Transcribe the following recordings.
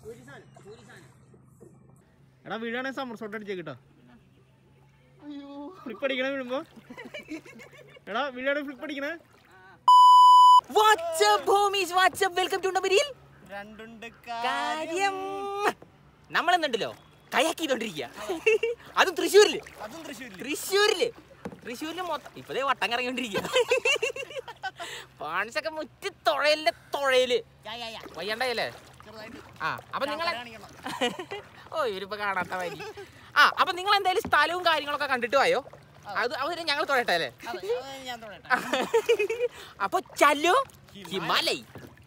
എടാ വീഴാണെങ്കിൽ somersault അടിച്ചേക്കിട്ടോ ഫ്ലിപ്പ് അടിക്കണേ വീഴുമ്പോ എടാ വീഴാണെങ്കിൽ ഫ്ലിപ്പ് അടിക്കണേ what's up homies what's up welcome to നബരിയിൽ രണ്ടുണ്ട് കാര്യം നമ്മൾ എന്നുണ്ടല്ലോ കയാക്ക് ചെയ്തോണ്ടിരിക്കുക അതും തൃശ്ശൂരില് അതും തൃശ്ശൂരിൽ തൃശ്ശൂരില് തൃശ്ശൂരില് മൊത്തം ഇപ്പതേ വട്ടം കറങ്ങിക്കൊണ്ടിരിക്കുക പാൺസൊക്കെ മുറ്റി തുഴയല്ലേ തുഴയില് വയ്യണ്ടല്ലേ ആ അപ്പൊ നിങ്ങൾ ഓ ഇവരിപ്പോ കാണാത്ത വരി ആ അപ്പൊ നിങ്ങൾ എന്തായാലും സ്ഥലവും കാര്യങ്ങളൊക്കെ കണ്ടിട്ട് പോയോ അത് അവര് ഞങ്ങൾ തുഴയട്ടെ അല്ലേ ഞാൻ തൊടട്ടെ അപ്പൊ ചലോ ഹിമാലയ്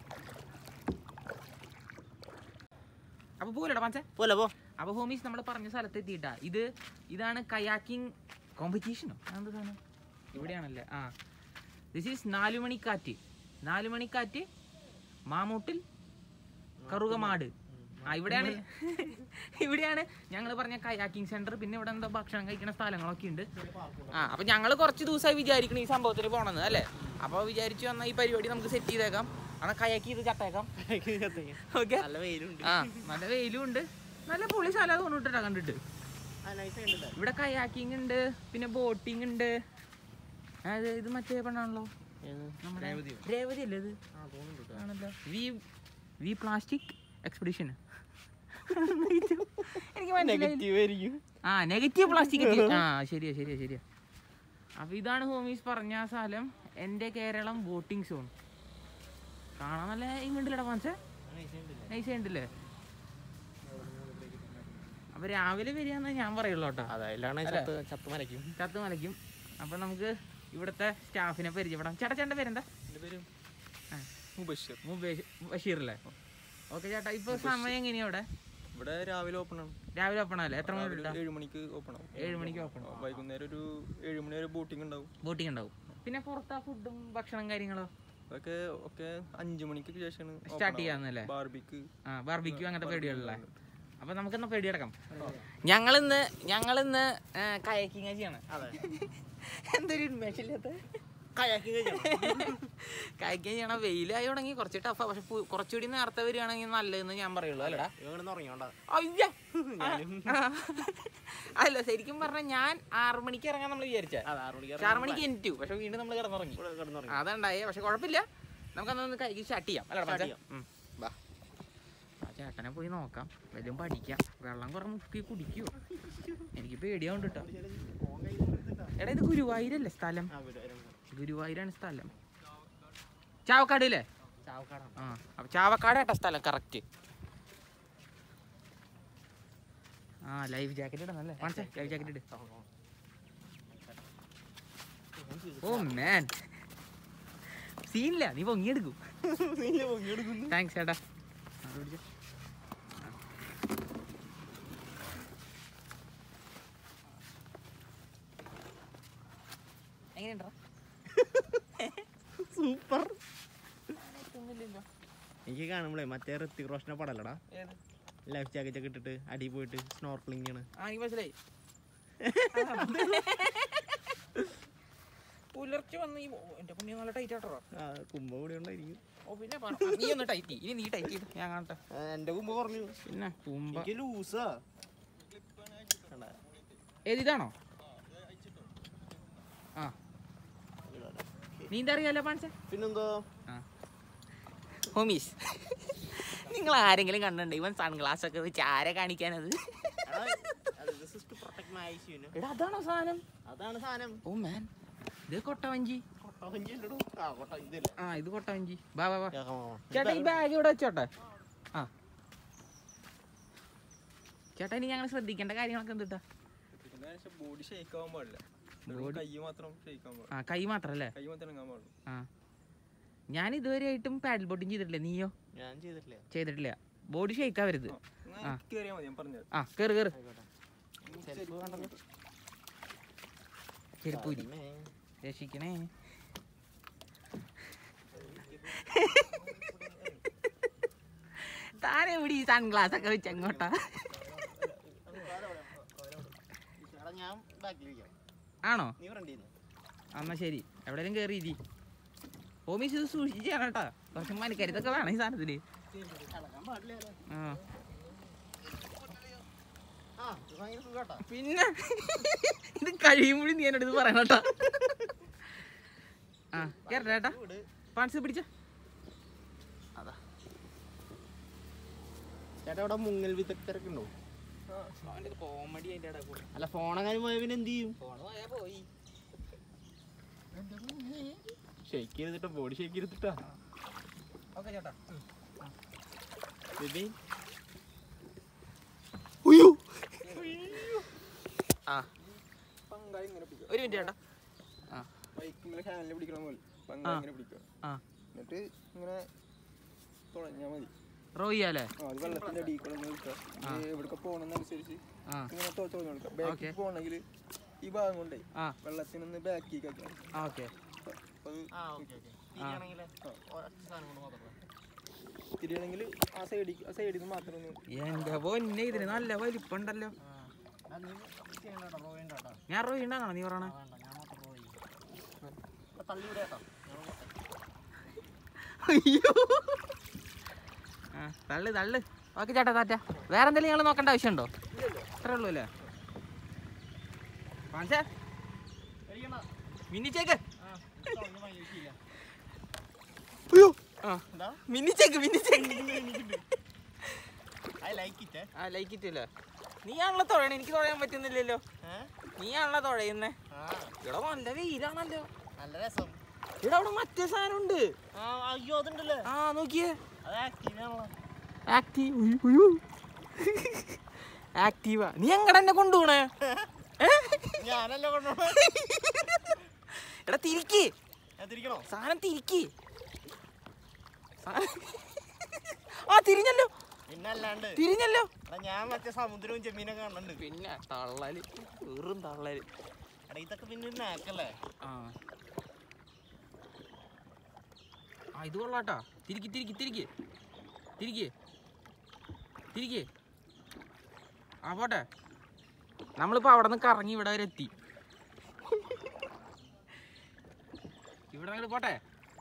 അപ്പൊ പോലടാ മനസ്സേ പോലെ പോ അപ്പൊ ഹോമീസ് നമ്മൾ പറഞ്ഞ സ്ഥലത്ത് എത്തിയിട്ടാ ഇത് ഇതാണ് കയാക്കിംഗ് കോമ്പറ്റീഷനോ എന്ത് സാധനം ഇവിടെയാണല്ലേ ആ ദിസ് ഈസ് നാലുമണിക്കാറ്റ് നാലുമണിക്കാറ്റ് മാമൂട്ടിൽ കറുകമാട് ആ ഇവിടെയാണ് ഇവിടെയാണ് ഞങ്ങൾ പറഞ്ഞ കയാക്കിംഗ് സെന്റർ പിന്നെ ഇവിടെ എന്താ ഭക്ഷണം കഴിക്കുന്ന സ്ഥലങ്ങളൊക്കെ ഉണ്ട് ആ അപ്പൊ ഞങ്ങൾ കുറച്ച് ദിവസമായി വിചാരിക്കണം ഈ സംഭവത്തിൽ പോണെന്ന് അല്ലേ അപ്പൊ വിചാരിച്ചു വന്നാൽ ഈ പരിപാടി നമുക്ക് സെറ്റ് ചെയ്തേക്കാം എന്നാൽ കയാക്കി ചെയ്ത് ചട്ടേക്കാം ഓക്കെ നല്ല വെയിലുണ്ട് ആ നല്ല വെയിലും ഉണ്ട് നല്ല പൊളി സ്ഥലം തോന്നിട്ടാ കണ്ടിട്ട് ആ നൈസ് കണ്ടില്ല ഇവിടെ കയാക്കിംഗ് ഉണ്ട് പിന്നെ ബോട്ടിംഗ് ഉണ്ട് അതായത് ഇത് മറ്റേ പെണ്ണാണല്ലോ നമ്മുടെ രേവതിയോ? രേവതി അല്ലേ ഇത് ആ തോന്നുന്നുണ്ട് ആണല്ലോ വി വി പ്ലാസ്റ്റിക് എക്സ്പെഡിഷൻ എനിക്ക് മനസ്സിലായി നെഗറ്റീവ് ആയിരിക്കും ആ നെഗറ്റീവ് പ്ലാസ്റ്റിക് ആ ശരിയാ ശരിയാ ശരിയാ അപ്പൊ ഇതാണ് ഹോമീസ് പറഞ്ഞ ആ സ്ഥലം എൻ്റെ കേരളം ബോട്ടിംഗ് സോൺ കാണാൻ നല്ല ഇങ്ങോട്ടില്ലടാ മനസ്സേ നൈസ് ഉണ്ടല്ലേ അപ്പൊ രാവിലെ വരികയെന്ന് ഞാൻ പറയുള്ളൂ കേട്ടോ അതല്ലാണ് അല്ലേ? ചത്ത് ചത്ത് മരയ്ക്കും ചത്ത് മലയ്ക്കും അപ്പൊ നമുക്ക് ഇവിടുത്തെ സ്റ്റാഫിനെ പരിചയപ്പെടാം ചേട്ടാ ചേട്ടൻ്റെ പേരെന്താ എൻ്റെ പേരും ആ. മുബഷീർ മുബേഷ് ബഷീർ അല്ലേ ഓക്കെ ചേട്ടാ ഇപ്പൊ സമയം എങ്ങനെയാ ഇവിടെ ഇവിടെ രാവിലെ ഓപ്പൺ ആണ് രാവിലെ ഓപ്പൺ ആണല്ലേ എത്ര മണി തൊട്ടാ ഏഴ് മണിക്ക് ഓപ്പൺ ആവും ഏഴ് മണിക്ക് ഓപ്പൺ വൈകുന്നേരം ഒരു ഏഴ് മണി വരെ ബോട്ടിംഗ് ഉണ്ടാവും ബോട്ടിംഗ് ഉണ്ടാവും പിന്നെ പുറത്താ ഫുഡും ഭക്ഷണം കാര്യങ്ങളോ അതൊക്കെ ഒക്കെ അഞ്ചു മണിക്ക് ശേഷമാണ് സ്റ്റാർട്ട് ചെയ്യാന്നല്ലേ ബാർബിക്ക് ആ ബാർബിക്യൂ അങ്ങനത്തെ പരിപാടികളല്ലേ അപ്പൊ നമുക്കെന്നാ പേടി കിടക്കാം ഞങ്ങളിന്ന് ഞങ്ങളിന്ന് കയക്കിങ് ചെയ്യണം അതെ എന്തൊരു ഉന്മേഷമില്ലാത്ത കയാക്കിങ് കയക്കിങ് ചെയ്യണ വെയിലായി തുടങ്ങി കുറച്ച് ടഫാ പക്ഷെ പു- കുറച്ചുകൂടി നേരത്തെ വരികയാണെങ്കിൽ നല്ലതെന്ന് ഞാൻ പറയുള്ളൂ അല്ലടാ ഇങ്ങനെ ഉറങ്ങിയോണ്ടാ അയ്യ അല്ല ശരിക്കും പറഞ്ഞാൽ ഞാൻ ആറു മണിക്ക് ഇറങ്ങാൻ നമ്മൾ വിചാരിച്ച അതെ ആറ് മണിക്ക് ആറു മണിക്ക് എനിറ്റു പക്ഷെ വീണ്ടും നമ്മൾ കിടന്നുറങ്ങി കിടന്നുറങ്ങി അതുണ്ടായേ പക്ഷെ കുഴപ്പമില്ല നമുക്കന്ന് കൈക്ക് സ്റ്റാർട്ട് ചെയ്യാം അല്ലടാ Start മച്ചാ? ചെയ്യാം. ഉം, വാ. ആ ചേട്ടനെ പോയി നോക്കാം വല്ലതും പഠിക്കാം വെള്ളം കുറെ മുക്കി കുടിക്കുവോ എനിക്ക് പേടിയാവുണ്ട് കേട്ടോ എടാ ഇത് ഗുരുവായൂരല്ലേ സ്ഥലം ഗുരുവായൂരാണ് സ്ഥലം ചാവക്കാട് അല്ലേ ചാവക്കാടാണ് ആ അപ്പൊ ചാവക്കാടാട്ടാ സ്ഥലം കറക്റ്റ് ആ ലൈഫ് ജാക്കറ്റ് ഇടണല്ലേ ലൈഫ് ജാക്കറ്റ് ഇട് ഓ മാൻ സീനില്ല നീ പൊങ്ങിയെടുക്കും താങ്ക്സ് ചേട്ടാ അത് പിടിച്ചോ. ആ. എങ്ങനെയുണ്ടോ സൂപ്പർ എനിക്ക് കാണുമ്പോഴേ മറ്റേ ഋത്തിക് റോഷനെ പടല്ലടാ ലൈഫ് ജാക്കറ്റ് ഒക്കെ ഇട്ടിട്ട് അടി പോയിട്ട് സ്നോർക്ലിംഗ് ചെയ്യണ് ആ എനിക്ക് മനസ്സിലായി പുലർച്ചെ വന്ന് ഈ എന്റെ പുണ്യ നല്ല ടൈറ്റ് ആട്ടോ ആ, കുമ്പ കൂടി ഉണ്ടായിരിക്കും ഓ പിന്നെ പറ. നീ ഒന്ന് ടൈറ്റ് ഇനി നീ ടൈറ്റ് ചെയ്ത് ഞാൻ കാണട്ടെ എന്റെ കുമ്പ പറഞ്ഞു പിന്നെ തുമ്പ എനിക്ക് ലൂസാ ഏത് ഇതാണോ ആ നീന്താ അറിയാലോ പാൻസേ പിന്നെന്തോ ഹോമീസ് നിങ്ങൾ ആരെങ്കിലും കണ്ടിട്ടുണ്ട് ഇവൻ സൺഗ്ലാസ് ഒക്കെ വെച്ച് ആരെ കാണിക്കാനത് എടാ അതാണോ സാധനം അതാണ് സാധനം ഓ മാൻ ഇത് കൊട്ടവഞ്ചി കൊട്ടവഞ്ചി ഉണ്ടെടോ. ആ, കൊട്ട ഇതില്ല. ആ ഇത് കൊട്ടവഞ്ചി ബാ ബാ ബാ ആ, ആ, ആ. ചേട്ടാ ഈ ബാഗ് ഇവിടെ വെച്ചോട്ടെ ആ ചേട്ടാ ഇനി ഞങ്ങൾ ശ്രദ്ധിക്കേണ്ട കാര്യങ്ങളൊക്കെ എന്തിട്ടാ പിന്നെ ബോഡി ഷേക്ക് ആവാൻ പാടില്ല Body- കൈ മാത്രം ഷേക്ക് ആവാൻ പാടില്ല ആ കൈ മാത്രല്ലേ കൈ മാത്രം ഇറങ്ങാൻ പാടുള്ളൂ ആ ഞാൻ ഇതുവരെ ആയിട്ടും പാഡൽ ബോട്ടിങ് ചെയ്തിട്ടില്ല നീയോ ഞാൻ ചെയ്തിട്ടില്ല ചെയ്തിട്ടില്ല ബോഡി ഷേക്കാ വരുത് ആ. കയറിയാൽ മതി ഞാൻ പറഞ്ഞത് ആ കേറ് കേറ് ചെരുപ്പ് വേണ്ടല്ലോ. ചെരുപ്പൂരി അമ്മേ. രക്ഷിക്കണേ താനെ എവിടെ ഈ സൺഗ്ലാസ് ഒക്കെ വെച്ച് അങ്ങോട്ടാ എടാ, ഞാൻ ബാക്കിലിരിക്കാം ആണോ നീ ഫ്രണ്ടിൽ നിന്ന് എന്നാ ശരി എവിടെയും കയറി ഇരി ഓമീസ് ഇത് സൂക്ഷിച്ച് ചെയ്യണം കേട്ടാ കുറച്ച് മനക്കരുത്തൊക്കെ വേണം ഈ സാധനത്തിന് ഇളകാൻ പാടില്ല ആ പിന്നെ ഇത് കഴിയുമ്പോഴും നീ എന്നോട് ഇത് പറയണം കേട്ടാ ആ കേരട്ടെ ചേട്ടാ പാൻസ് പിടിച്ച അതാ ചേട്ടാ ഇവിടെ മുങ്ങൽ വിദഗ്ധരൊക്കെ ഉണ്ടോ കോമഡി അതിന്റെ ഇടയിൽ കൂടെ അല്ല ഫോണെങ്ങാനും പോയ പിന്നെ എന്ത് ചെയ്യും ഫോണ് പോയാ പോയി ഷെയ്ക്ക് ചെയ്തിട്ടാ ബോഡി ഷെയ്ക്ക് ചെയ്തിട്ടാ ഓക്കെ ചേട്ടാ ബേബി ആ പങ്കാളി ഇങ്ങനെ പിടിക്കുക ഒരു മിനിറ്റ് ചേട്ടാ ആ ബൈക്കിന്റെ ഹാൻഡിൽ പിടിക്കണ പോലെ ആ. പങ്കാളി ഇങ്ങനെ പിടിക്കുക ആ എന്നിട്ട് ഇങ്ങനെ തുഴഞ്ഞാൽ മതി റോ ചെയ്യാലേ ആ അത് വെള്ളത്തിന്റെ അടിയിൽ കൂടെ ഒന്ന് നിൽക്കുക എവിടേക്ക് പോകണമെന്നനുസരിച്ച് ആ ഇങ്ങനെ തുഴച്ചു കൊടുക്കുക Okay. ബാക്കിൽ പോകണമെങ്കിൽ ഈ ഭാഗം കൊണ്ടേ ആ വെള്ളത്തിനൊന്ന് ബാക്കിലേക്ക് ആക്കി ആ ഓക്കെ അപ്പൊ അത് തിരിയണമെങ്കിൽ ആ സൈഡിൽ ആ സൈഡിൽ നിന്ന് മാത്രം ഒന്ന് എന്റെ പൊന്നെ ഇതിന് നല്ല വലിപ്പുണ്ടല്ലോ ഞാൻ റോ ഉണ്ടാകണം നീ പറയണ അയ്യോ ആ തള്ളു തള്ളു ഓക്കെ ചേട്ടാ താറ്റ വേറെ എന്തെങ്കിലും നിങ്ങൾ നോക്കേണ്ട ആവശ്യമുണ്ടോ അത്രേ ഉള്ളൂ അല്ലേ കാണിച്ചാ മിന്നിച്ചേക്ക് അയ്യോ ആ മിന്നിച്ചേക്ക് മിന്നിച്ചേക്ക് ഐ ലൈക്ക് ഇറ്റ് ആ ലൈക്ക് ഇട്ടില്ല നീയാണല്ലോ തുഴയണേ എനിക്ക് തുഴയാൻ പറ്റുന്നില്ലല്ലോ നീയാണല്ലോ തുഴയുന്നേ ഇവിടെ നല്ല വെയിലാണല്ലോ നല്ല രസം ഇവിടെ അവിടെ മറ്റേ സാധനം ഉണ്ട് ആ അയ്യോ അതുണ്ടല്ലേ ആ നോക്കിയേ അത് ആക്റ്റീവാണല്ലോ ആക്റ്റീവ് ആക്റ്റീവാ നീ എങ്ങടെ എന്നെ കൊണ്ടുപോണേ ഏ? ഞാനല്ല കൊണ്ടുപോണ എടാ തിരിക്ക് ഞാൻ തിരിക്കണോ സാധനം തിരിക്ക് സാ- ആ തിരിഞ്ഞല്ലോ പിന്നെ അല്ലാണ്ട് തിരിഞ്ഞല്ലോ എടാ ഞാൻ മറ്റേ സമുദ്രവും ചെമ്മീനൊക്കെ കണ്ടുണ്ട് പിന്നെ തള്ളല് വെറും തള്ളല് എടാ ഇതൊക്കെ പിന്നെ ഒരു നാക്കല്ലേ ആ ആ ഇത് കൊള്ളാട്ടാ തിരിക്ക് തിരിക്ക് തിരിക്ക് തിരിക്ക് തിരിക്ക് ആ പോട്ടെ നമ്മളിപ്പോ അവിടെ നിന്ന് കറങ്ങി ഇവിടെ വരെ എത്തി ഇവിടെ അങ്ങോട്ട് പോട്ടെ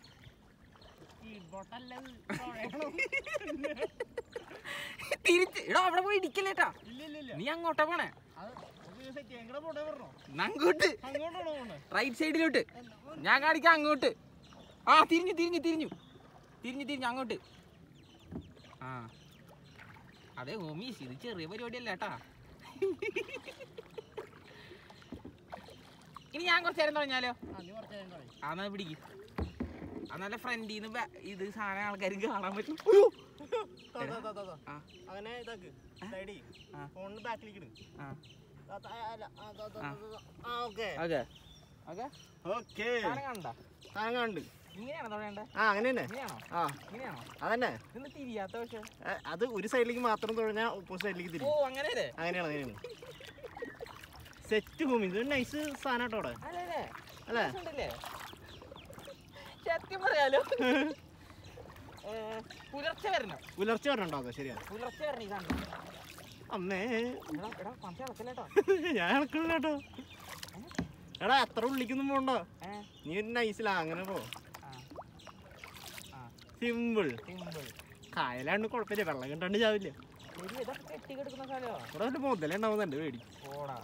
തിരിച്ച് എടാ അവിടെ പോയി ഇടിക്കല്ലേട്ടാ ഇല്ല ഇല്ല ഇല്ല നീ അങ്ങോട്ടാ പോണേ അത് അത് സെറ്റ് എങ്ങനെ പോട്ടെ പറഞ്ഞോ എന്നാ അങ്ങോട്ട് അങ്ങോട്ടാണോ പോണേ റൈറ്റ് സൈഡിലോട്ട് ഞാൻ കാണിക്കാം അങ്ങോട്ട് ആ തിരിഞ്ഞു തിരിഞ്ഞു തിരിഞ്ഞു തിരിഞ്ഞു തിരിഞ്ഞു അങ്ങോട്ട് ആ അതെ ഹോമീസ് ഇത് ചെറിയ പരിപാടിയല്ല കേട്ടാ ഇനി ഞാൻ കുറച്ച് നേരം തുടങ്ങിയാലോ ആ നീ കുറച്ച് നേരം കളി ആ എന്നാ പിടിക്ക് ആ നല്ല ഫ്രണ്ടിൽ നിന്ന് ഇത് സാധനം ആൾക്കാർക്ക് കാണാൻ പറ്റും താ, താ, താ, താ, താ. ആ. അങ്ങനെ ഇതാക്ക് സൈഡ് ആ. ഫോണിന് ബാക്കിലേക്ക് ഇടും ആ ആ ഓക്കെ ഓക്കെ ഓക്കെ ഓക്കെ സാധനം കാണണ്ട സാധനം കണ്ട് ഇങ്ങനെയാണോ തുടങ്ങേണ്ടത് ആ അങ്ങനെ തന്നെ ഇങ്ങനെയാണോ ആ ഇങ്ങനെയാണോ അതന്നെ ഇന്ന് തിരിയാത്ത പക്ഷേ ഏ, അത് ഒരു സൈഡിലേക്ക് മാത്രം തുഴഞ്ഞാൽ ഓപ്പോസിറ്റ് സൈഡിലേക്ക് ഓ തിരിയും അങ്ങനെയല്ലേ അങ്ങനെയാണ് അങ്ങനെയാണ് സെറ്റ് ഭൂമി ഇത് നൈസ് സാധനം കേട്ടോ അവിടെ അതെ അതെ അല്ലേ രസമുണ്ടല്ലേ? സത്യം പറയാലോ ഏ, പുലർച്ചെ വരണം പുലർച്ചെ വരണുണ്ടോ അതെ ശരിയാണ് പുലർച്ചെ വരണം ഈ സാധനം അമ്മേ എടാ എടാ പണത്തെ ഇളക്കല്ലേട്ടോ ഞാൻ ഇളക്കണില്ല കേട്ടോ എടാ എത്ര ഉള്ളിക്കൊന്നും പോണ്ട ഏ നീ ഒരു നൈസിലാ അങ്ങനെ പോ ആ ആ സിമ്പിൾ സിമ്പിൾ കായലാണ്ട് കുഴപ്പമില്ല വെള്ളം കണ്ടാണ്ട് ചാവില്ല ശരി ഇതൊക്കെ കെട്ടി കിടക്കുന്ന സ്ഥലമോ ഇവിടെ വല്ല മുതലേ ഉണ്ടാവുന്നുണ്ട് പേടി ഓടാ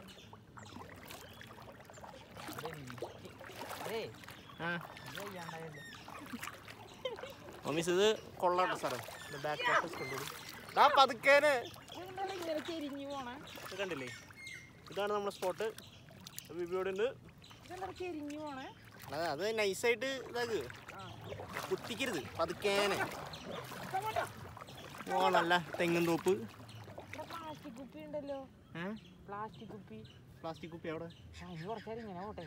അതെ എനിക്ക് അതെ ആ ഇത് വയ്യാണ്ടായല്ലോ. മമ്മീസ് ഇത് കൊള്ളാട്ടോ സാറേ ബാക്ക് ഓഫീസ് കൊണ്ടുപോയി ആ പതുക്കേനെ ഇതെന്താണ് ഇങ്ങനെ ചെരിഞ്ഞു പോണേ ഇത് കണ്ടില്ലേ ഇതാണ് നമ്മുടെ സ്പോട്ട് ബിബിയോട് ഉണ്ട് ഇതെന്താണ് ചെരിഞ്ഞു പോണേ അതെ അത് നൈസായിട്ട് ഇതാക്ക് കുത്തിക്കരുത് പതുക്കേനെ ടൊമാറ്റോ ഓ നല്ല തെങ്ങും തോപ്പ് ഇവിടെ പ്ലാസ്റ്റിക് കുപ്പി ഉണ്ടല്ലോ ഏ പ്ലാസ്റ്റിക് കുപ്പി പ്ലാസ്റ്റിക് കുപ്പി അവിടെ ആ, ഇത് കുറച്ചേരം ഇങ്ങനെ പോട്ടെ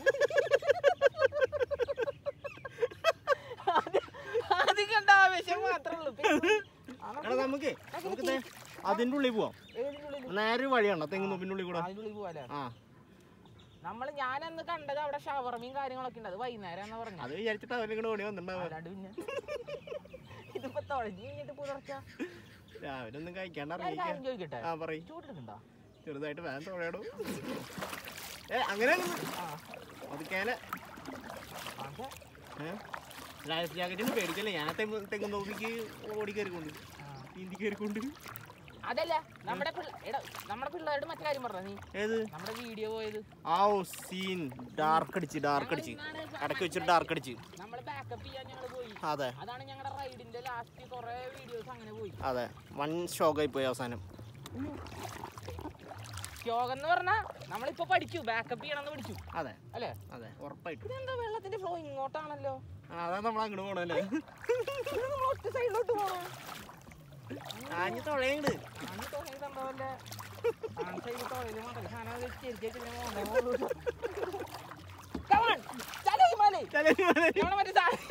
അത് കണ്ട ആവേശം മാത്രമേ ഉള്ളൂ പിന്നെ അതൊക്കെ എടാ നമുക്ക് നമുക്ക് ദേ അതിൻ്റെ ഉള്ളിൽ പോവാം ഏതിന്റെ ഉള്ളില്? നേരെ ഒരു വഴിയാണോ തെങ്ങും തോപ്പിൻ്റെ ഉള്ളിൽ കൂടെ അതിന്റെ ഉള്ളിൽ പോവാല്ലേ ആ നമ്മള് ഞാനന്ന് കണ്ടത് അവിടെ ഷവർമയും കാര്യങ്ങളൊക്കെ ഉണ്ട് അത് വൈകുന്നേരം എന്നാ പറഞ്ഞു അത് വിചാരിച്ചിട്ട് അവരും കൂടെ ഓടി വന്നിട്ടുണ്ടാവുക അല്ലാണ്ട് പിന്നെ ഇതിപ്പോ തുഴഞ്ഞു കഴിഞ്ഞിട്ട് പുലർച്ച രാവിലെ ഒന്നും കഴിക്കാണ്ട് ഞാൻ ഒരു ഇറങ്ങിയിരിക്കാം കാര്യം ചോദിക്കട്ടെ ആ പറയും ചൂടെടുക്കണ്ടോ ചെറുതായിട്ട് വേൻ തുഴയടോ ഏ അങ്ങനെ ആ പതുക്കേനെ പക്ഷേ ഏ ലൈഫ് ജാക്കറ്റിന് പേടിക്കല്ലേ ഞാൻ തെങ്ങ് തെങ്ങും തോപ്പിക്ക് ഓടി കയറിക്കൊണ്ട് ആ നീന്തി കയറിക്കൊണ്ട് അതല്ല നമ്മുടെ പിള്ള- എടാ, നമ്മുടെ പിള്ളേരുടെ മറ്റു കാര്യം പറഞ്ഞ നീ ഏത് നമ്മുടെ വീഡിയോ പോയത് ആ സീൻ ഡാർക്ക് അടിച്ച് ഡാർക്ക് അടിച്ച് ഇടയ്ക്ക് വെച്ചിട്ട് ഡാർക്ക് അടിച്ച് നമ്മള് ബാക്കപ്പ് ചെയ്യാൻ ഞങ്ങൾ പോയി അതെ അതാണ് ഞങ്ങളുടെ റൈഡിന്റെ ലാസ്റ്റ് കുറെ വീഡിയോസ് അങ്ങനെ പോയി അതെ വൺ ഷോക്കായി പോയി അവസാനം യോഗം എന്ന് പറഞ്ഞാ നമ്മളിപ്പോ പഠിച്ചു ബാക്കപ്പ് ചെയ്യണമെന്ന് പഠിച്ചു അതെ അല്ലേ അതെ ഉറപ്പായിട്ടും ഇതെന്താ വെള്ളത്തിന്റെ ഫ്ലോ ഇങ്ങോട്ടാണല്ലോ ആ, അതാ നമ്മൾ അങ്ങോട്ട് പോണല്ലേ ഇത് നമ്മൾ ഒറ്റ സൈഡിലോട്ട് പോണോ ആഞ്ഞ് തുഴയുണ്ട് അന്ന് തുടങ്ങിയിട്ടുണ്ടാവല്ലേ ആ സൈഡിൽ തുഴയില് മാത്രം സാധനം അത് ചെരിച്ച് വെച്ചിട്ട് മോനെ മോളോട്. Come on, ചലോ ഹിമാലയ്. നമ്മള് മറ്റേ സാ-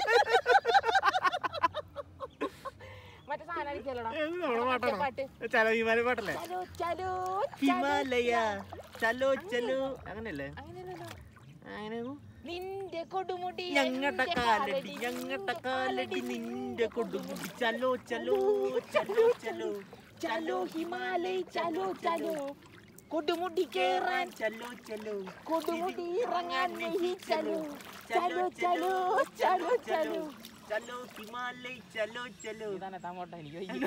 മറ്റേ സാധനം അടിക്കല്ലോടാ. ഏത് നമ്മളെ പാട്ടാണോ പാട്ട്. ചലോ ഹിമാലയ പാട്ടല്ലേ ചലോ, ചലോ, ചലോ. ഹിമാലയ ചലോ ചലോ അങ്ങനെയല്ലേ അങ്ങനെയല്ലല്ലോ. അങ്ങനെയായിരുന്നു നിന്റെ കൊടുമുടി ഞങ്ങടെ എന്റെ കാലടി ഞങ്ങടെ കാലടി നിന്റെ കൊടുമുടി ചലോ ചലോ ചലോ ചലോ ചലോ ഹിമാലയ് ചലോ ചലോ കൊടുമുടി കേറാൻ ചലോ ചലോ കൊടുമുടി ഇറങ്ങാൻ നെഹി ചലോ ചലോ ചലോ ചലോ ചലോ ചലോ ഹിമാലയ ചലോ ചലോ ഇതാണ് തങ്ങോട്ടെ എനിക്ക് വയ്യ.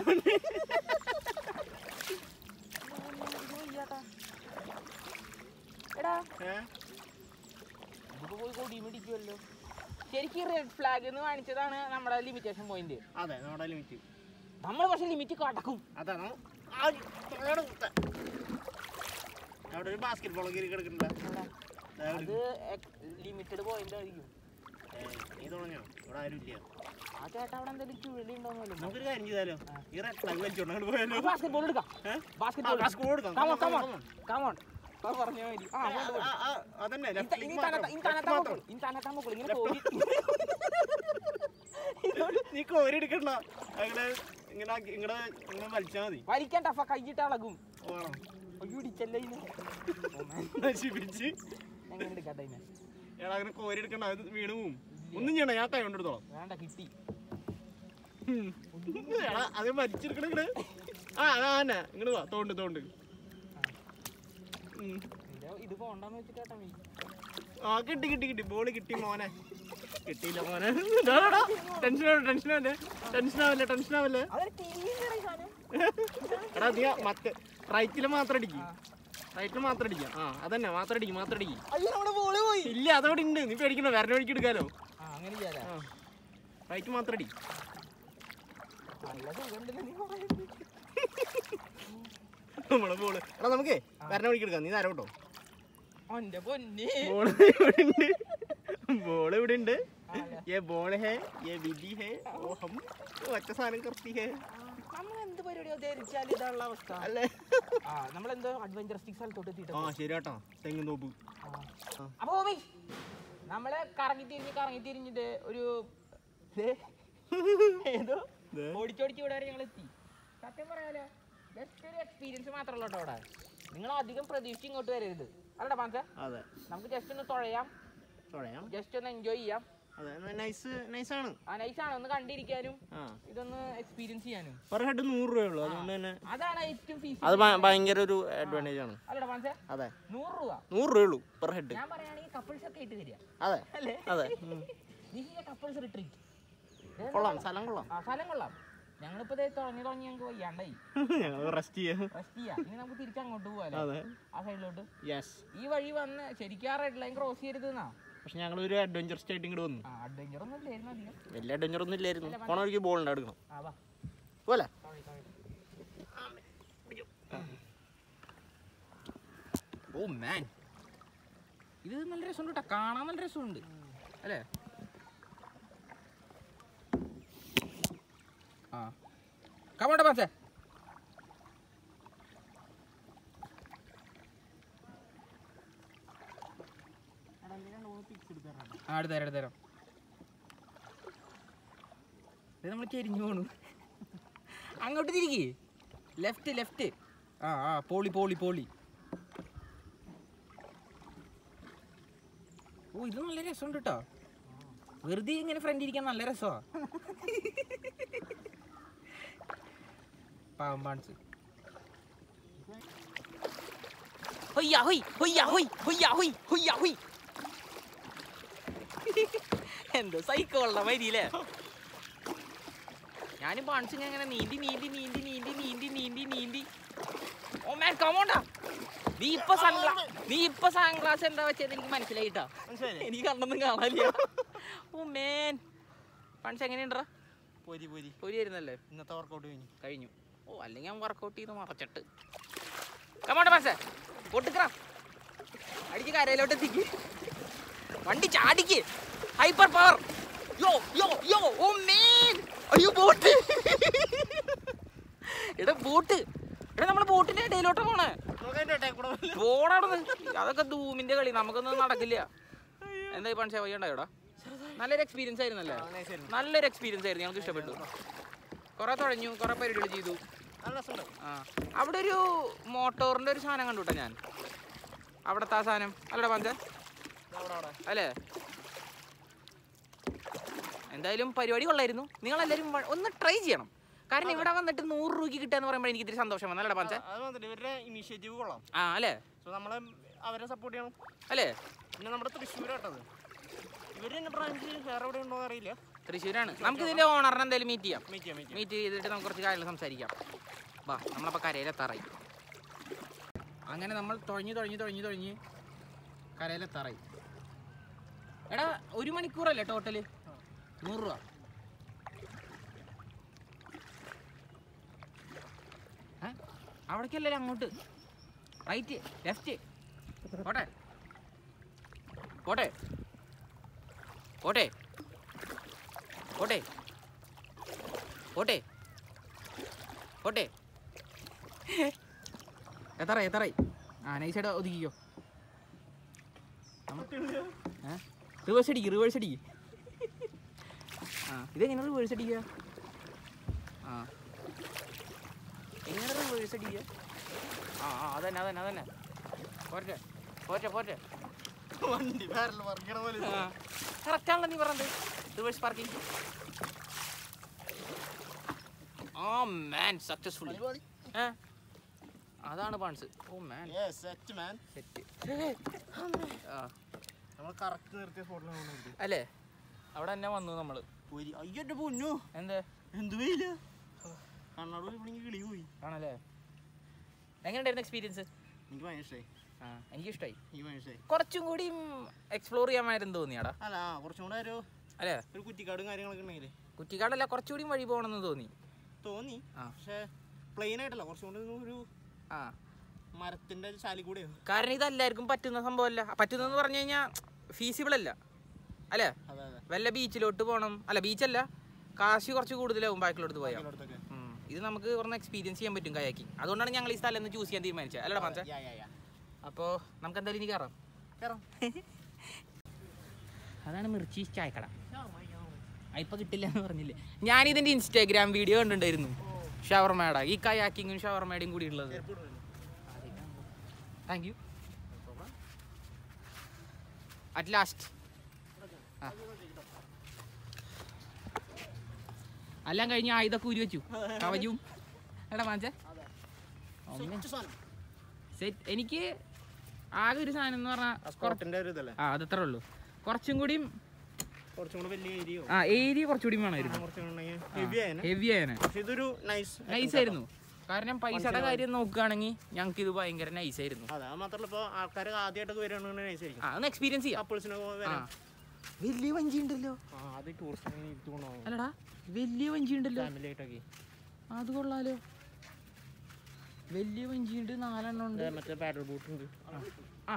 എടാ ഏ? നമുക്ക് പോയി കൊടി പിടിക്കുമല്ലോ ശരിക്കും റെഡ് ഫ്ലാഗ് എന്ന് കാണിച്ചതാണ് നമ്മുടെ ലിമിറ്റേഷൻ പോയിന്റ് അതെ നമ്മുടെ ലിമിറ്റ് നമ്മൾ പക്ഷെ ലിമിറ്റ് കടക്കും അതാണ് ആ തൊള്ളയുടെ കുത്ത. അവിടെ ഒരു ബാസ്കറ്റ് ബോൾ കയറി കിടക്കുന്നുണ്ട് അത് ലിമിറ്റഡ് പോയിന്റ് ആയിരിക്കും നീ തുടങ്ങിയോ ഇവിടെ ആരും ഇല്ല ആ ചേട്ടാ അവിടെ എന്തെങ്കിലും ചുഴലി ഉണ്ടോന്നല്ലോ നമുക്കൊരു കാര്യം ചെയ്താലോ ഈ റെഡ് ഫ്ലാഗ് വലിച്ചോണ്ട് അങ്ങോട്ട് പോയാലോ ബാസ്കറ്റ് ബോൾ എടുക്കാം ഏ? ബാസ്കറ്റ് ആ, ബോൾ basket ball എടുക്കാം. Come on Come on, come on come on. Come on പറഞ്ഞ മതി ആ ആ, കൊണ്ട് ആ, ആ, അതന്നെ ഇനി left ത- leg ഇനി മാത്രം. തനത്ത- ഇനി Left തനത്താൻ മാത്രം. പൊക്കോളൂ. ഇനി തനത്താൻ പൊക്കോളൂ. ഇങ്ങനെ Left. പോയി നീ കോരി എടുക്കണ്ട അങ്ങനെ ഇങ്ങനെ ആക്കി- ഇങ്ങനെ ഇങ്ങനെ വലിച്ചാ മതി വലിക്കാൻ ടഫ കൈയിട്ട് അളകും വേണം അയ്യോ ഇടിച്ചല്ലേ ഇതിനെ നശിപ്പിച്ച് എങ്ങനെ എടുക്കട്ടെ ഇതിനെ എടാ അങ്ങനെ കോരി എടുക്കണ്ട അത് വീണ് പോവും ഒന്നും ചെയ്യണ്ട ഞാൻ കൈ കൊണ്ടെടുത്തോളാം വേണ്ട കിട്ടി ഉം. എടാ അത് വലിച്ചെടുക്കണ ഇങ്ങട് ആ അതാ തന്നെ ഇങ്ങോട്ട് വാ തോണ്ട് തോണ്ട് ഉം. ഇത് ഇത് പോണ്ടെന്ന് വെച്ചിട്ടാ നീ ആ കിട്ടി കിട്ടി കിട്ടി ബോള് കിട്ടി മോനെ കിട്ടിയില്ല മോനെ ടെൻഷൻ ആവല്ലേ ടെൻഷൻ ആവല്ലേ ടെൻഷൻ ആവല്ലേ ടെൻഷൻ ആവല്ലേ അതൊരു തിരിയുന്നേടാ ഈ സാധനം എടാ നീ മറ്റേ റൈറ്റില് മാത്രം അടിക്കും റൈറ്റില് മാത്രം അടിക്കാം ആ അതന്നെ മാത്രം അടിക്കും മാത്രം അടിക്കും അയ്യോ നമ്മുടെ ബോള് പോയി ഇല്ല അതവിടെ ഉണ്ട് നീ പേടിക്കണോ വരണ വഴിക്ക് എടുക്കാലോ ആ അങ്ങനെ ചെയ്യാലേ ആ റൈറ്റ് മാത്രം അടി നല്ല സുഖമുണ്ടല്ലോ നീ പറയുന്നത് നമ്മളെ ബോള് എടാ നമുക്കേ വരണ വഴിക്ക് എടുക്കാം നീ നേരം കേട്ടോ ഓന്റെ പൊന്നെ ബോള് ഇവിടെ ഉണ്ട് ബോള് ഇവിടെ ഉണ്ട് ये ബോൾ ഹേ ये വിധി ഹേ ഓ ഹം ഒറ്റ സാധനം കർത്തി ഹേ നമ്മൾ എന്ത് പരിപാടിയോ ധരിച്ചാൽ ഇതാണുള്ള അവസ്ഥ അല്ലേ ആ നമ്മളെന്തോ അഡ്വഞ്ചറസ്റ്റിക് സ്ഥലത്തോട്ട് എത്തിയിട്ട് ആ ശരി കേട്ടോ തെങ്ങും തോപ്പ് അപ്പൊ ഓമി നമ്മള് കറങ്ങി തിരിഞ്ഞ് കറങ്ങി തിരിഞ്ഞിട്ട് ഒരു ദേ, ഏതോ ദേ. ഓടിച്ചോടിച്ച് ഇവിടെ വരെ ഞങ്ങൾ എത്തി സത്യം പറയാലോ ജസ്റ്റ് ഒരു എക്സ്പീരിയൻസ് മാത്രമല്ല കേട്ടോ അവിടെ നിങ്ങൾ അധികം പ്രതീക്ഷിച്ച് ഇങ്ങോട്ട് വരരുത് അല്ലടാ പാൻസ അതെ നമുക്ക് ജസ്റ്റ് ഒന്ന് തുഴയാം തുഴയാം ജസ്റ്റ് ഒന്ന് എൻജോയ് ചെയ്യാം അതെ നൈസ് നൈസാണ് ആ നൈസാണ് ഒന്ന് കണ്ടിരിക്കാനും ആ ഇതൊന്ന് എക്സ്പീരിയൻസ് ചെയ്യാനും പെർ ഹെഡ് നൂറ് രൂപയുള്ളൂ അതുകൊണ്ട് തന്നെ അതാണ് ഏറ്റവും ഫീസ് അത് ഭ- ഭയങ്കര ഒരു അഡ്വാൻറ്റേജ് ആണ് അല്ലടാ പാൻസ അതെ നൂറ് രൂപ നൂറ് രൂപയുള്ളൂ പെർ ഹെഡ് ഞാൻ പറയുകയാണെങ്കിൽ കപ്പിൾസ് ഒക്കെ ആയിട്ട് തരിക അതെ അല്ലേ അതെ ഉം. കപ്പിൾസ് റിട്രീറ്റ് കൊള്ളാം സ്ഥലം കൊള്ളാം ആ സ്ഥലം കൊള്ളാം ഞങ്ങളിപ്പോ ദേ തുടങ്ങി തുടങ്ങി ഞങ്ങൾക്ക് വയ്യാണ്ടായി ഞങ്ങൾ റെസ്റ്റ് ചെയ്യാം റെസ്റ്റ് ചെയ്യാം ഇനി നമുക്ക് തിരിച്ച് അങ്ങോട്ട് പോവാലോ അതെ ആ സൈഡിലോട്ട് യെസ് ഈ വഴി വന്ന് ശരിക്കും ആ റെഡ് ലൈൻ ക്രോസ് ചെയ്യരുത് എന്നാ പക്ഷെ ഞങ്ങൾ ഒരു അഡ്വഞ്ചർ സ്റ്റേറ്റ് ഇങ്ങോട്ട് വന്നു ആ അഡ്വഞ്ചർ ഒന്നും ഇല്ലായിരുന്നു അധികം വലിയ അഡ്വഞ്ചർ ഒന്നും ഇല്ലായിരുന്നു പോണ വഴിക്ക് ബോൾ ഉണ്ട് എടുക്കണം ആ വാ പോലെ sorry, sorry. ഓ മാൻ ഇത് നല്ല രസമുണ്ട് കേട്ടോ കാണാൻ നല്ല രസമുണ്ട് അല്ലേ ആ കമോട്ടെ പാച്ചേ ആ എടുത്തരാം എടുത്തരാം ഇത് നമ്മൾ ചെരിഞ്ഞു പോണു അങ്ങോട്ട് തിരികെ ലെഫ്റ്റ് ലെഫ്റ്റ് ആ ആ പോളി പോളി പോളി ഓ ഇത് നല്ല രസമുണ്ട് കേട്ടോ വെറുതെ ഇങ്ങനെ ഫ്രണ്ട് ഇരിക്കാൻ നല്ല രസമാ പാമ്പാൺസ് ഹൊയ്യ ഹൊയ് ഹൊയ്യ ഹൊയ് ഹൊയ്യ ഹൊയ് ഹൊയ്യ ഹൊയ് എന്തോ സൈക്കോളുടെ മരിയില്ലേ ഞാനും പാൺസ് ഇങ്ങനെ നീന്തി നീന്തി നീന്തി നീന്തി നീന്തി നീന്തി നീന്തി ഓ മാൻ കമോണ്ടാ നീ ഇപ്പൊ സൺഗ്ലാ നീ ഇപ്പൊ സൺഗ്ലാസ് എന്താ വെച്ചത് എനിക്ക് മനസ്സിലായിട്ടാ മനസ്സിലായില്ലേ എനിക്ക് കണ്ടൊന്നും കാണാനില്ല ഓ മേൻ പൺസ് എങ്ങനെയുണ്ടോ പോരി പോരി പൊരി വരുന്നല്ലേ ഇന്നത്തെ വർക്കൗട്ട് കഴിഞ്ഞു കഴിഞ്ഞു ഓ അല്ലെങ്കിൽ ഞാൻ വർക്കൗട്ട് ചെയ്ത് മറച്ചിട്ട് കമോണ്ട പൺസേ പൊട്ടിക്കറ അടിക്ക് കരയിലോട്ട് എത്തിക്ക് വണ്ടി ചാടിക്ക് ഹൈപ്പർ പവർ യോ യോ യോ ഓ മേൻ അയ്യോ ബോട്ട് എടാ ബോട്ട് എടാ നമ്മള് ബോട്ടിന്റെ ഇടയിലോട്ടാ പോണേ പോണവിടെ അതൊക്കെ ധൂമിന്റെ കളി നമുക്കൊന്നും നടക്കില്ല എന്തായി പണിച്ച വയ്യണ്ടായോടാ നല്ലൊരു എക്സ്പീരിയൻസ് ആയിരുന്നല്ലേ നല്ലൊരു എക്സ്പീരിയൻസ് ആയിരുന്നു ഞങ്ങൾക്ക് ഇഷ്ടപ്പെട്ടു കുറെ തുഴഞ്ഞു കുറെ പരിപാടികൾ ചെയ്തു നല്ല രസമുണ്ട് ആ അവിടെ ഒരു മോട്ടോറിന്റെ ഒരു സാധനം കണ്ടു കേട്ടോ ഞാൻ അവിടത്തെ ആ സാധനം അല്ലടാ പഞ്ച അവിടെ അവിടെ അല്ലേ എന്തായാലും പരിപാടി കൊള്ളായിരുന്നു നിങ്ങളെല്ലാവരും വ- ഒന്ന് ട്രൈ ചെയ്യണം കാരണം ഇവിടെ വന്നിട്ട് നൂറ് രൂപയ്ക്ക് കിട്ടുക പറയുമ്പോൾ എനിക്ക് ഇത്തിരി സന്തോഷം വന്നു അല്ലടാ പഞ്ച അത് മാത്രമല്ല ഇവരുടെ ഇനീഷ്യേറ്റീവ് കൊള്ളാം ആ അല്ലേ സോ നമ്മളെ അവരെ സപ്പോർട്ട് ചെയ്യണം അല്ലേ പിന്നെ നമ്മുടെ തൃശ്ശൂരാട്ടത് ഇവര് തന്നെ ബ്രാഞ്ച് വേറെ എവിടെ ഉണ്ടോ അറിയില്ല തൃശ്ശൂരാണ് നമുക്ക് ഇതിന്റെ ഓണറിനെ എന്തായാലും മീറ്റ് ചെയ്യാം മീറ്റ് ചെയ്യാം മീറ്റ് മീറ്റ് ചെയ്തിട്ട് നമുക്ക് കുറച്ച് കാര്യങ്ങൾ സംസാരിക്കാം വാ നമ്മളപ്പോൾ കരയിലെത്താറായി അങ്ങനെ നമ്മൾ തുഴഞ്ഞ് തുഴഞ്ഞ് തുഴഞ്ഞ് തുഴഞ്ഞ് കരയിലെത്താറായി എടാ ഒരു മണിക്കൂറല്ലേ ടോട്ടല് നൂറ് രൂപ ഏ? അവിടേക്കല്ലേ അങ്ങോട്ട് റൈറ്റ് ലെഫ്റ്റ് പോട്ടെ പോട്ടെ പോട്ടെ പോട്ടെ പോട്ടെ പോട്ടെ എത്തറായി എത്തറായി ആ നൈസായിട്ട് ഒതുക്കിക്കോ റിവേഴ്സ് അടിക്ക് റിവേഴ്സ് അടിക്ക് ആ ഇതെങ്ങനെ റിവേഴ്സ് അടിക്കുക ആ എങ്ങനെ റിവേഴ്സ് അടിക്കുക ആ ആ അതന്നെ അതന്നെ അതന്നെ പോരട്ടെ പോരട്ടെ പോരട്ടെ വണ്ടി വേറെ വർക്കണ പോലെ കറക്റ്റാണല്ലോ നീ പറഞ്ഞത് റിവേഴ്സ് പാർക്കിംഗ് ആ മാൻ സക്സസ്ഫുള്ളി ഏ അതാണ് പാൺസ് ഓ മാൻ സെറ്റ് മാൻ സെറ്റ് ആ നമ്മൾ കറക്റ്റ് നിർത്തിയ സ്പോട്ടിലാണ് കൊണ്ടുപോയി അല്ലേ അവിടെ തന്നെ വന്നു നമ്മള് പോരി അയ്യോ എന്റെ പൊന്നു എന്ത് എന്ത് വെയില് കണ്ണാട് പോയി കിളി പോയി ആണല്ലേ എങ്ങനെയുണ്ടായിരുന്നു എക്സ്പീരിയൻസ് എനിക്ക് ഭയങ്കര ഇഷ്ടമായി ആ എനിക്കിഷ്ടമായി എനിക്ക് ഭയങ്കര ഇഷ്ടമായി കുറച്ചും കൂടി എക്സ്പ്ലോർ ചെയ്യാമായിരുന്നു തോന്നിയാടാ അല്ല ആ, കുറച്ചും കൂടെ ഒരു അല്ലേ ഒരു കുറ്റിക്കാടും കാര്യങ്ങളൊക്കെ ഉണ്ടെങ്കിൽ കുറ്റിക്കാടല്ല കുറച്ചുകൂടി വഴി പോകണമെന്ന് തോന്നി തോന്നി ആ. പക്ഷെ പ്ലെയിൻ ആയിട്ടല്ല കുറച്ചും കൂടെ ഒരു ആ മരത്തിന്റെ ചാലി കൂടെ കാരണം ഇതെല്ലാവർക്കും പറ്റുന്ന സംഭവമല്ല പറ്റുന്നെന്ന് പറഞ്ഞു കഴിഞ്ഞാൽ ഫീസിബിൾ അല്ല അല്ലേ അതെ അതെ വല്ല ബീച്ചിലോട്ട് പോകണം അല്ല ബീച്ചല്ല കാശ് കുറച്ച് കൂടുതലാവും ബാക്കിലോട്ട് പോയാൽ ഇതിലോട്ടൊക്കെ. ഇത് നമുക്ക് കുറച്ച് എക്സ്പീരിയൻസ് ചെയ്യാൻ പറ്റും കയാക്കി അതുകൊണ്ടാണ് ഞങ്ങൾ ഈ സ്ഥലം ഒന്ന് ചൂസ് ചെയ്യാൻ തീരുമാനിച്ചത് അല്ലടാ മനസ്സേ യാ, യാ, യാ. അപ്പോൾ നമുക്ക് എന്തായാലും ഇനി കയറാം കേറാം. അതാണ് മിർച്ചി ചായക്കട ആ, ഇപ്പൊ കിട്ടില്ല എന്ന് പറഞ്ഞില്ലേ ഞാനിതിന്റെ ഇൻസ്റ്റാഗ്രാം വീഡിയോ കണ്ടിട്ടുണ്ടായിരുന്നു ഷവർമേട ഈ കയാക്കിങ്ങും ഷവർമേടയും കൂടി ഉള്ളത് ചെരുപ്പ് ഇടുന്നില്ല. താങ്ക് യു അറ്റ് ലാസ്റ്റ് എല്ലാം കഴിഞ്ഞ് ആയുധമൊക്കെ ഉരി വെച്ചു കവചും എടാ മാഞ്ചേ സെറ്റ് സാധനം. സെറ്റ് എനിക്ക് ആകെ ഒരു സാധനം എന്ന് ആ പറഞ്ഞാൽ സ്കോട്ടിന്റെ ഒരു ഇതല്ലേ ആ അതത്രേ ഉള്ളൂ കുറച്ചും കൂടിയും കുറച്ചും കൂടെ വലിയ ഏരിയോ ആ ഏരിയ കുറച്ചുകൂടി വേണമായിരുന്നു കുറച്ചും കൂടെ ഹെവി ആയനെ ഹെവി ആയനെ പക്ഷെ ഇതൊരു നൈസ് നൈസ് ആയിരുന്നു കാരണം പൈസയുടെ കാര്യം നോക്കുകയാണെങ്കിൽ ഞങ്ങൾക്ക് ഇത് ഭയങ്കര നൈസ് ആയിരുന്നു അതെ അത് മാത്രമല്ല ഇപ്പൊ ആൾക്കാർ ആദ്യമായിട്ടൊക്കെ വരികയാണെങ്കിൽ നൈസ് ആയിരിക്കും ആ ഒന്ന് എക്സ്പീരിയൻസ് ചെയ്യാം കപ്പിൾസിനൊക്കെ ആ വരാം വലിയ വഞ്ചി ഉണ്ടല്ലോ ആ അത് ടൂറിസ്റ്റ് ഇത് കൊണ്ടുപോകും അല്ലടാ വലിയ വഞ്ചി ഉണ്ടല്ലോ ഫാമിലി ആയിട്ടൊക്കെ അത് കൊള്ളാലോ വലിയ വഞ്ചി ഉണ്ട് നാലെണ്ണം ഉണ്ട് ദേ മറ്റേ പാഡൽ ബോട്ട് ഉണ്ട് ആ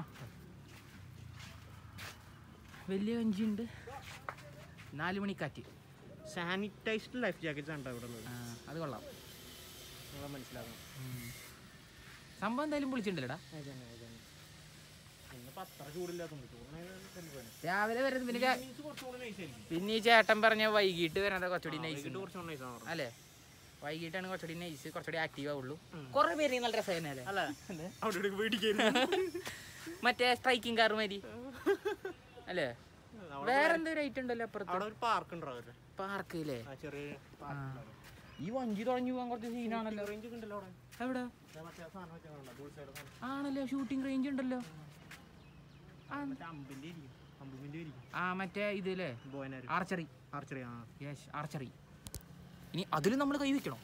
വലിയ വഞ്ചി ഉണ്ട് നാല് മണിക്കാറ്റ് സാനിറ്റൈസ്ഡ് ലൈഫ് ജാക്കറ്റ്സ് ആണ് ഇവിടെ ഉള്ളത് ആ അത് കൊള്ളാം നിങ്ങൾ മനസ്സിലാക്കണം ഉം. സംഭവം എന്തായാലും വിളിച്ചിട്ടുണ്ടല്ലടാ ഇന്നിപ്പോ അത്ര ചൂടില്ലാത്തതുകൊണ്ട് ചൂടിനെ രാവിലെ വരുന്നത് പിന്നെ ചേ- കുറച്ചുകൂടി നൈസ് ആയിരിക്കും പിന്നെ ഈ ചേട്ടൻ പറഞ്ഞ വൈകിട്ട് വരണത് കുറച്ചുകൂടി നൈസ് വൈകിട്ട് കുറച്ചുകൂടി നൈസ് ആണ് അല്ലേ വൈകിട്ടാണ് കുറച്ചുകൂടി നൈസ് കുറച്ചുകൂടി ആക്റ്റീവ് ആവുള്ളൂ ഉം. കുറെ പേര് നല്ല രസം അല്ലേ അല്ല അവിടെ ഇവിടെ പേടിക്കായിരുന്നു മറ്റേ സ്ട്രൈക്കിംഗ് കാർ മാതിരി അല്ലേ വേറെ എന്തൊരു ഐറ്റം ഉണ്ടല്ലോ അപ്പുറത്ത് അവിടെ ഒരു പാർക്ക് ഉണ്ടോ അവരുടെ പാർക്ക് ഇല്ലേ ആ ചെറിയ ഈ വഞ്ചി തുടങ്ങി പോകാൻ കുറച്ച് സീനാണല്ലോ റേഞ്ച് ഒക്കെ ഉണ്ടല്ലോ അവിടെ എവിടെ ദേ മറ്റേ ആ സാധനം വെച്ചാൽ ബുൾ സൈഡ് സാധനം ആണല്ലോ ഷൂട്ടിംഗ് റേഞ്ച് ഉണ്ടല്ലോ ആ, മറ്റേ അമ്പിന്റെ ഇരിക്കും അമ്പുമിന്റെ ഇരിക്കും ആ മറ്റേ ഇതില്ലേ ബോയനാര് ആർച്ചറി ആർച്ചറി ആ യെസ് ആർച്ചറി ഇനി അതിലും നമ്മൾ കൈ വെക്കണം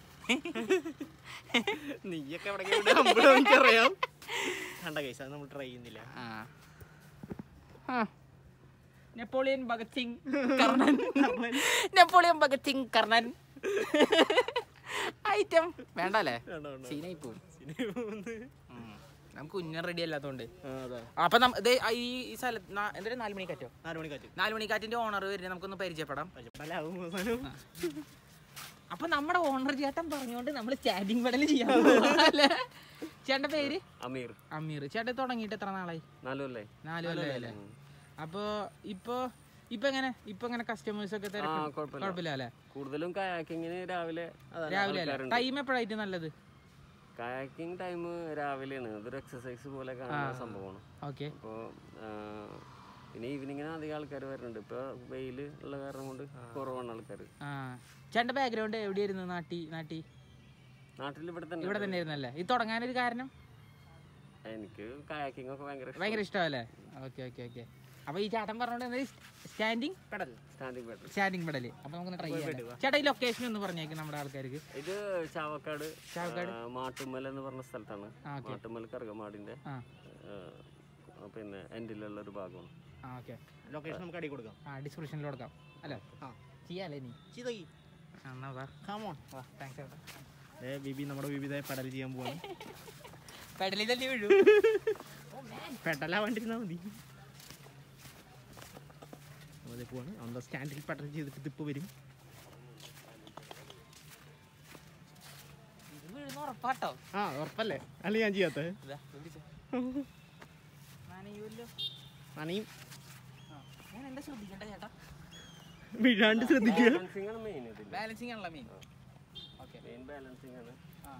നീയൊക്കെ എവിടെ അമ്പലം എനിക്കറിയാം കണ്ട കൈസ് അത് നമ്മൾ ട്രൈ ചെയ്യുന്നില്ല Napoleon Bhagat Singh Karnan Napoleon Bhagat Singh Karnan item വേണ്ട അല്ലേ വേണ്ട, വേണ്ട. സീനായി പോവും സിനിമ നമുക്ക് ഉന്നൻ റെഡി അല്ലാത്തോണ്ട് ആ, അതാ അപ്പൊ നമ്മ- ദേ ഈ ഈ സ്ഥലത്ത് നാ- എന്തായാലും നാല് മണിക്കാറ്റോ നാല് മണിക്കാറ്റ് നാല് മണിക്കാറ്റിന്റെ ഓണർ വരുന്നത് നമുക്കൊന്ന് പരിചയപ്പെടാം പലാവും അവസാനം അപ്പൊ നമ്മുടെ ഓണർ ചേട്ടൻ പറഞ്ഞുകൊണ്ട് നമ്മൾ സ്റ്റാൻഡിങ് പെടൽ ചെയ്യാൻ പോവാല്ലേ? ചേട്ടന്റെ പേര് അമീർ അമീർ ചേട്ടൻ തുടങ്ങിയിട്ട് എത്ര നാളായി നാലല്ലേ നാല് കൊല്ലമല്ലേ അപ്പൊ ഇപ്പൊ ഇപ്പൊ എങ്ങനെ ഇപ്പൊ എങ്ങനെ കസ്റ്റമേഴ്സ് ഒക്കെ തിരക്ക് ആ, കുഴപ്പമില്ല. കുഴപ്പമില്ല അല്ലേ കൂടുതലും കയാക്കിങ്ങിന് രാവിലെ രാവിലെ അല്ലേ ടൈം എപ്പോഴായിട്ട് നല്ലത് കയാക്കിംഗ് ടൈം രാവിലെയാണ് അതൊരു എക്സസൈസ് പോലെ കാണുന്ന സംഭവമാണ് ഓക്കെ അപ്പോൾ പിന്നെ ഈവനിങ്ങിന് അധികം ആൾക്കാർ വരുന്നുണ്ട് ഇപ്പോൾ വെയിൽ ഉള്ള കാരണം കൊണ്ട് കുറവാണ് ആൾക്കാർ ആ ചേട്ടന്റെ ബാക്ക്ഗ്രൗണ്ട് എവിടെയായിരുന്നു നാട്ടി നാട്ടി നാട്ടിൽ ഇവിടെ തന്നെ ഇവിടെ തന്നെ ആയിരുന്നല്ലേ ഇത് തുടങ്ങാനൊരു കാരണം എനിക്ക് കയാക്കിംഗ് ഒക്കെ ഭയങ്കര ഭയങ്കര ഇഷ്ടമല്ലേ ഓക്കെ ഓക്കെ ഓക്കെ അപ്പൊ ഈ ചേട്ടൻ പറഞ്ഞോണ്ട് standing pedal standing better standing pedal അപ്പൊ നമുക്ക് ട്രൈ ചെയ്യാം ചേട്ടാ ഈ ലൊക്കേഷൻ ഒന്ന് പറഞ്ഞേക്കും നമ്മുടെ ആൾക്കാർക്ക് ഇത് ചാവക്കാട് ആ, മാട്ടുമ്മൽ എന്ന് പറഞ്ഞ സ്ഥലത്താണ് ആ, okay. മാട്ടുമ്മൽ കറുകമാടിന്റെ ആ ആ, പിന്നെ എൻഡിലുള്ള ഒരു ഭാഗമാണ് ആ ഓക്കെ ലൊക്കേഷൻ നമുക്ക് അടി കൊടുക്കാം ആ ഡിസ്ക്രിപ്ഷനിൽ കൊടുക്കാം അല്ലേ ആ. ചെയ്യാല്ലേ നീ ചെയ്തോയി ആ, എന്നാ വാ കാമോൺ വാ താങ്ക്സ് ചേട്ടാ ഏ ബിബി നമ്മുടെ ബിബിതായ പെടൽ ചെയ്യാൻ പോവാണ് പെടലിൽ തന്നെ വീഴൂ പെടലാ വണ്ടിരുന്നാ മതി അതെ പോവാണ് അന്ത സ്റ്റാൻഡിൽ പെടൽ ചെയ്തിട്ട് ഇപ്പൊ വരും ഇത് വീഴുന്ന ഉറപ്പാട്ടോ ആ ഉറപ്പല്ലേ അല്ല ഞാൻ ചെയ്യാത്ത ഇതാ, ഇത് പിടിച്ചോ. നനയൂല്ലോ. നനയും ആ, ഞാൻ എന്താ ശ്രദ്ധിക്കണ്ട ചേട്ടാ വീഴാണ്ട് ശ്രദ്ധിക്കുക ബാലൻസിങ് ആണല്ലോ മെയിൻ ഓക്കെ ബാലൻസിങ് ആ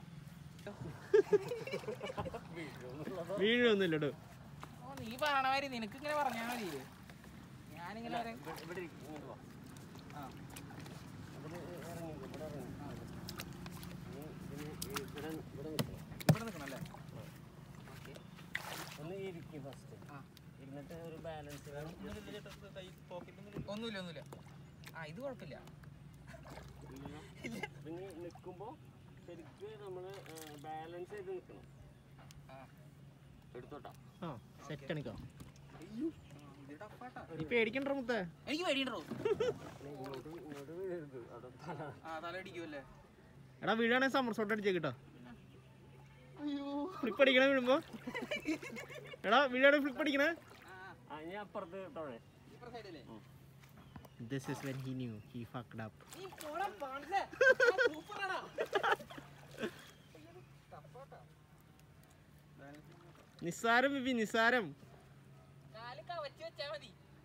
വീഴൊന്നുമില്ലടോ ഓ നീ പറയണ മാതിരി നിനക്ക് ഇങ്ങനെ പറഞ്ഞാൽ മതി ഞാനിങ്ങനെ വരെ- ഇവിടെ ഇങ്ങോട്ട് വാ ആ ഇവിടെ ഇറങ്ങി ഇവിടെ ഇറങ്ങി നീ ഇതിന് ഇവിടെ ഇവിടെ നിൽക്കണം ഇവിടെ നിൽക്കണല്ലേ ഓക്കെ ഒന്ന് ഇരിക്കും ഫസ്റ്റ് ആ ഇരുന്നിട്ട് ഒരു ബാലൻസ് വേണം ഒന്നുമില്ല ഒന്നുമില്ല ആ ഇത് കുഴപ്പമില്ല പിന്നെ നിൽക്കുമ്പോൾ ശരിക്ക് നമ്മൾ ബാലൻസ് ചെയ്ത് നിൽക്കണം ആ എടുത്തോട്ടാ ആ സെറ്റ് അണിക്കോ ഇത് ടഫാട്ടാ നീ പേടിക്കണ്ട മുത്തേ എനിക്ക് പേടിയുണ്ടോ ഇങ്ങോട്ട് ഇങ്ങോട്ട് വീഴരുത് അവിടെ തല ആ തല അടിക്കുമല്ലേ എടാ വീഴാണെങ്കിൽ സമ്മർ സോട്ട് അടിച്ചേ കേട്ടോ ഫ്ലിപ്പ് അടിക്കണേ വീഴുമ്പോ എടാ വീഴാണെങ്കിൽ ഫ്ലിപ്പ് അടിക്കണേ ആ ആ ഇനി അപ്പുറത്ത് തൊഴേ ഇപ്പുറ സൈഡല്ലേ this is when he knew he fucked up നീ പോടാ പാൺസേ സൂപ്പറാടാ ടഫാട്ടാ നിസ്സാരം ബിബി നിസ്സാരം കാല് കവച്ച് വെച്ചാ മതി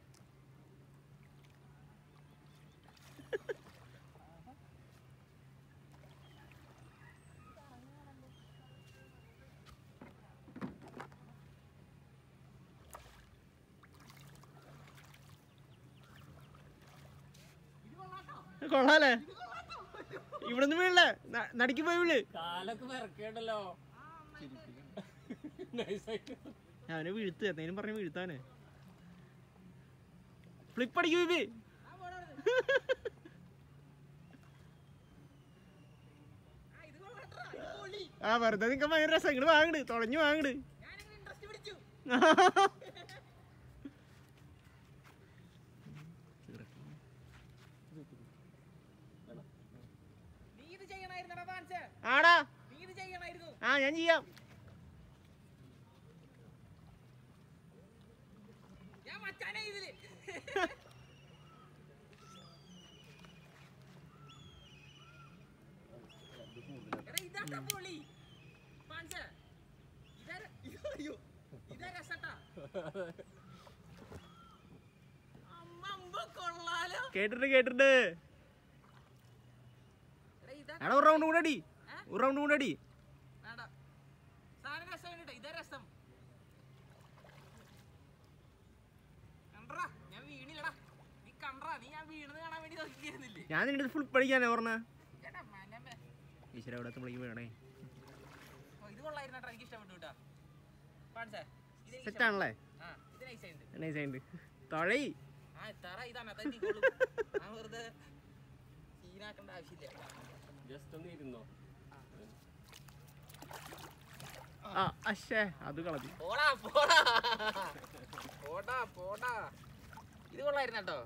കൊള്ളാലേ ഇവിടുന്ന് വീഴല്ലേ ന- നടുക്ക് പോയി വീഴ് കാലൊക്കെ വിറക്കേണ്ടല്ലോ നൈസായിട്ട് അവനെ വീഴ്ത്ത് എന്തെങ്കിലും പറഞ്ഞ് വീഴ്ത്താനെ ഫ്ലിപ്പ് അടിക്കും ബിബി ആ വെറുതെ നിൽക്കാൻ ഭയങ്കര രസം ഇങ്ങോട്ട് വാങ്ങട് തുളഞ്ഞു വാങ്ങട് ഞാനിങ്ങനെ ഇൻട്രസ്റ്റ് പിടിച്ചു നീ ഇത് ചെയ്യണായിരുന്നടാ പാൻസേ ആടാ നീ ഇത് ചെയ്യണായിരുന്നു ആ ഞാൻ ചെയ്യാം ഞാൻ മച്ചാനെ ഇതില് എടാ ഇതാ പൊളി പാൻസേ ഇതാ ര- അയ്യോ ഇതാ രസട്ടാ അമ്മ കൊള്ളാലോ കേട്ടിട്ട് കേട്ടിട്ട് എടാ ഇതാ എടാ ഒരു റൗണ്ട് കൂടെ അടി ഒരു റൗണ്ട് കൂടെ അടി വേണ്ട സാധനം രസമുണ്ട് ഇതാ രസം കണ്ടറാ ഞാൻ വീണില്ലടാ നീ കണ്ടറാ നീ ഞാൻ വീണത് കാണാൻ വേണ്ടി നോക്കിയിരുന്നില്ലേ ഞാൻ നിന്റെ ഫ്ലിപ്പ് അടിക്കാനേ പറഞ്ഞ ചേട്ടാ മനമേ ഈശ്വര എവിടെ എത്തുമ്പോഴേക്കും വേണേ ഓ ഇത് കൊള്ളായിരുന്നു കേട്ടോ എനിക്ക് ഇഷ്ടപ്പെട്ടു കേട്ടോ പാൻസേ ഇത് എനിക്ക് സെറ്റ് ആണല്ലേ ഇഷ്ടപ്പെട്ടു. ആ ഇത് നൈസ് ആയിട്ടുണ്ട് നൈസ് ആയിട്ട് തൊഴയി ആ തറ ഇതാണ് അതെത്തിക്കോളും ഞാൻ വെറുതെ സീനാക്കേണ്ട ആവശ്യമില്ല ജസ്റ്റ് ഒന്ന് ഇരുന്നോ ആ അശ്ശേ അത് കളഞ്ഞു പോടാ പോടാ പോടാ പോടാ ഇത് കൊള്ളായിരുന്നു കേട്ടോ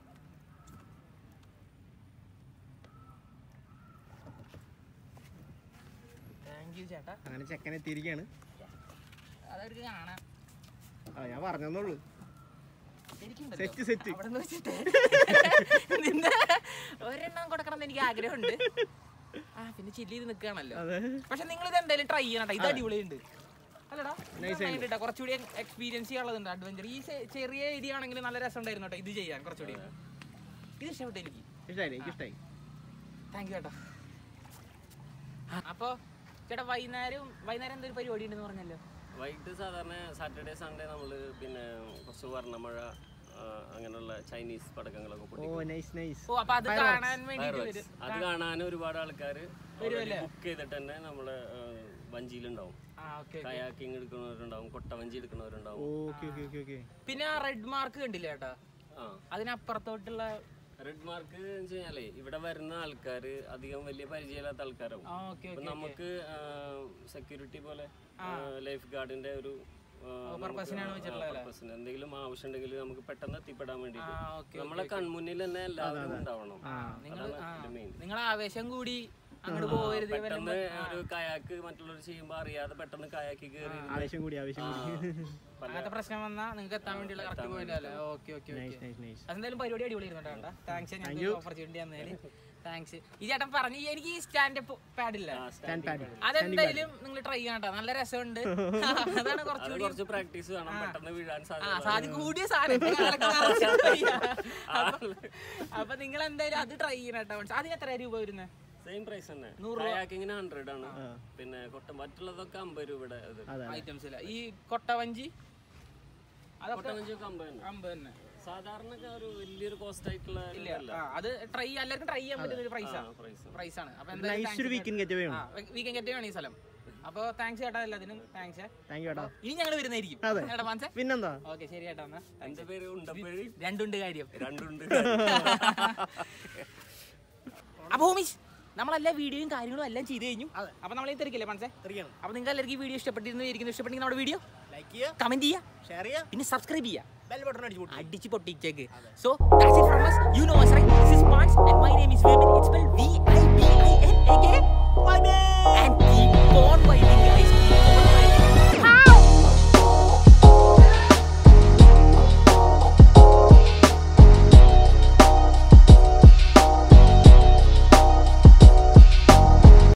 താങ്ക് യു ചേട്ടാ അങ്ങനെ ചെക്കൻ എത്തിയിരിക്കുകയാണ് അതവർക്ക് കാണാം ആ ഞാൻ പറഞ്ഞെന്നുള്ളൂ എനിക്കുണ്ടല്ലോ. സെറ്റ് സെറ്റ് അവിടുന്ന് വെച്ചിട്ട് നിന്നെ ഒരെണ്ണം കൊടുക്കണം എന്ന് എനിക്ക് ആഗ്രഹമുണ്ട് ആ പിന്നെ ചില്ലി ചെയ്ത് നിൽക്കുകയാണല്ലോ അതെ പക്ഷെ നിങ്ങൾ ഇത് എന്തായാലും ട്രൈ ചെയ്യണം ട്ടോ. ഇത് അടിപൊളിയുണ്ട് അല്ലടാ Nice നന്നായിട്ട് ട്ടോ. കുറച്ചുകൂടി എക്സ്പീരിയൻസ് ചെയ്യാനുള്ളതുണ്ട് അഡ്വഞ്ചർ ഈ ചെ- ചെറിയ ഏരിയ ആണെങ്കിൽ നല്ല രസം ഉണ്ടായിരുന്നു കേട്ടോ ഇത് ചെയ്യാൻ കുറച്ചുകൂടി ഇത് ഇഷ്ടപ്പെട്ടു എനിക്ക് ഇഷ്ടായി എനിക്ക് ഇഷ്ടായി താങ്ക് യു ചേട്ടാ അപ്പൊ ചേട്ടാ വൈകുന്നേരം വൈകുന്നേരം എന്തൊരു പരിപാടി ഉണ്ടെന്ന് പറഞ്ഞല്ലോ വൈകിട്ട് സാധാരണ സാറ്റർഡേ സൺഡേ നമ്മൾ പിന്നെ കുറച്ച് വർണ്ണമഴ ആ, അങ്ങനെയുള്ള ചൈനീസ് പടക്കങ്ങളൊക്കെ ഓ പൊട്ടിക്കും നൈസ് നൈസ് ഓ അപ്പൊ അത് കാണാൻ വേണ്ടിട്ട് Fireworks. വരും അത് കാണാൻ ഒരുപാട് ആൾക്കാർ വരുമല്ലേ? ബുക്ക് ചെയ്തിട്ട് തന്നെ നമ്മള് വഞ്ചിയിലുണ്ടാവും ആ ഓക്കെ കയാക്കിങ് എടുക്കുന്നവരുണ്ടാവും കൊട്ടവഞ്ചി എടുക്കുന്നവരുണ്ടാവും ഓക്കെ ഓക്കെ ഓക്കെ ഓക്കെ പിന്നെ ആ റെഡ് മാർക്ക് കണ്ടില്ല ചേട്ടാ ആ അതിനപ്പുറത്തോട്ടുള്ള റെഡ് മാർക്ക് എന്ന് വെച്ച് കഴിഞ്ഞാലേ ഇവിടെ വരുന്ന ആൾക്കാര് അധികം വലിയ പരിചയമില്ലാത്ത ആൾക്കാരാവും ആ ഓക്കെ അപ്പൊ നമുക്ക് സെക്യൂരിറ്റി പോലെ ലൈഫ് ഗാർഡിന്റെ ഒരു ആ, നമുക്ക് ആ, purpose ന് എന്തെങ്കിലും ആവശ്യം ഉണ്ടെങ്കിൽ നമുക്ക് പെട്ടെന്ന് എത്തിപ്പെടാൻ ആ വേണ്ടിട്ട് ഓക്കെ നമ്മളെ കൺമുന്നിൽ തന്നെ എല്ലാവരും ഉണ്ടാവണം നിങ്ങൾ അതാണ് മെയിൻ നിങ്ങൾ ആവേശം കൂടി അങ്ങോട്ട് പോകരുത് പെട്ടെന്ന് ഒരു കയാക്ക് മറ്റുള്ളവർ ചെയ്യുമ്പോ അറിയാതെ പെട്ടെന്ന് കയാക്കി കയറി ആവശ്യം കൂടി ആവശ്യം കൂടി അങ്ങനത്തെ പ്രശ്നം വന്നാ നിങ്ങൾക്ക് എത്താൻ വേണ്ടിയുള്ള കറക്റ്റ് പോയിന്റ് അല്ലേ okay okay okay nice nice nice അതെന്തായാലും പരിപാടി അടിപൊളിയായിരുന്നു കേട്ടോ താങ്ക്സ് ഞങ്ങൾക്ക് ഓപ്പർച്യൂണിറ്റി തന്നതിന് താങ്ക്സ് ഈ ചേട്ടൻ പറഞ്ഞു എനിക്ക് ഈ സ്റ്റാൻഡപ്പ് പാഡില്ല സ്റ്റാൻഡ് പാഡ് അതെന്തായാലും നിങ്ങൾ ട്രൈ ചെയ്യണം കേട്ടോ നല്ല രസമുണ്ട് അതാണ് അത് കുറച്ചുകൂടി കുറച്ച് പ്രാക്ടീസ് വേണം പെട്ടെന്ന് വീഴാൻ ആ സാധ്യത സാധി കൂടിയ സാധനം കാലൊക്കെ നിറച്ച് try ചെയ്യാം. അപ്പൊ- അപ്പൊ നിങ്ങൾ എന്തായാലും അത് ട്രൈ ചെയ്യണം കേട്ടോ അതിന് എത്ര രൂപ വരുന്നത് സെയിം പ്രൈസ് തന്നെ നൂറ് കയാക്കിങ്ങിന് ഹൺഡ്രഡ് ആണ് പിന്നെ കൊട്ട മറ്റുള്ളതൊക്കെ അമ്പത് രൂപയുടെ ഇത് അതെ ഐറ്റംസ് ഇല്ല ഈ കൊട്ടവഞ്ചി അതൊക്കെ കൊട്ടവഞ്ചിയൊക്കെ അമ്പത് തന്നെ അമ്പത് തന്നെ സാധാരണ ഒരു വലിയൊരു കോസ്റ്റ് ആയിട്ടുള്ള ഇതല്ല ആ, അത് ട്രൈ എല്ലാവർക്കും ട്രൈ ചെയ്യാൻ പറ്റുന്ന ഒരു പ്രൈസാണ് പ്രൈസ് പ്രൈസ് ആണ് അപ്പൊ നൈസ് ഒരു വീക്കിംഗ് ഗെറ്റ് വേണം വീക്കെൻഡ് ഗെറ്റ് വേണം ഈ സ്ഥലം അപ്പൊ താങ്ക്സ് ചേട്ടാ എല്ലാത്തിനും താങ്ക്സ് താങ്ക് യു ഏട്ടാ ഇനി ഞങ്ങൾ വരുന്നതായിരിക്കും അതെ. ചേട്ടാ മാൻസേ പിന്നെന്താ ഓക്കെ ശരി ചേട്ടാ എന്നാ എന്റെ പേര് ഉണ്ടപ്പഴി രണ്ടുണ്ട് കാര്യം രണ്ടുണ്ട് അപ്പൊ ഹോമീസ് നമ്മളെല്ലാ വീഡിയോയും കാര്യങ്ങളും എല്ലാം ചെയ്ത് കഴിഞ്ഞു അപ്പൊ നമ്മൾ തിരക്കില്ലേ മനസ്സേ തിരിക്കണം അപ്പൊ നിങ്ങൾക്ക് എല്ലാവർക്കും ഈ വീഡിയോ ഇഷ്ടപ്പെട്ടിരുന്നു ഇരിക്കുന്നു ഇഷ്ടപ്പെട്ടെങ്കിൽ നമ്മുടെ വീഡിയോ ലൈക്ക് ചെയ്യുക കമന്റ് ചെയ്യുക ഷെയർ ചെയ്യുക പിന്നെ സബ്സ്ക്രൈബ് ചെയ്യുക ബെൽ ബട്ടൺ അടിച്ചു കൊടുക്കുക അടിച്ച് പൊട്ടിച്ചേക്ക് so that's it from us you know us right this is Pans and my name is Vimin it's spelled V I B I N A K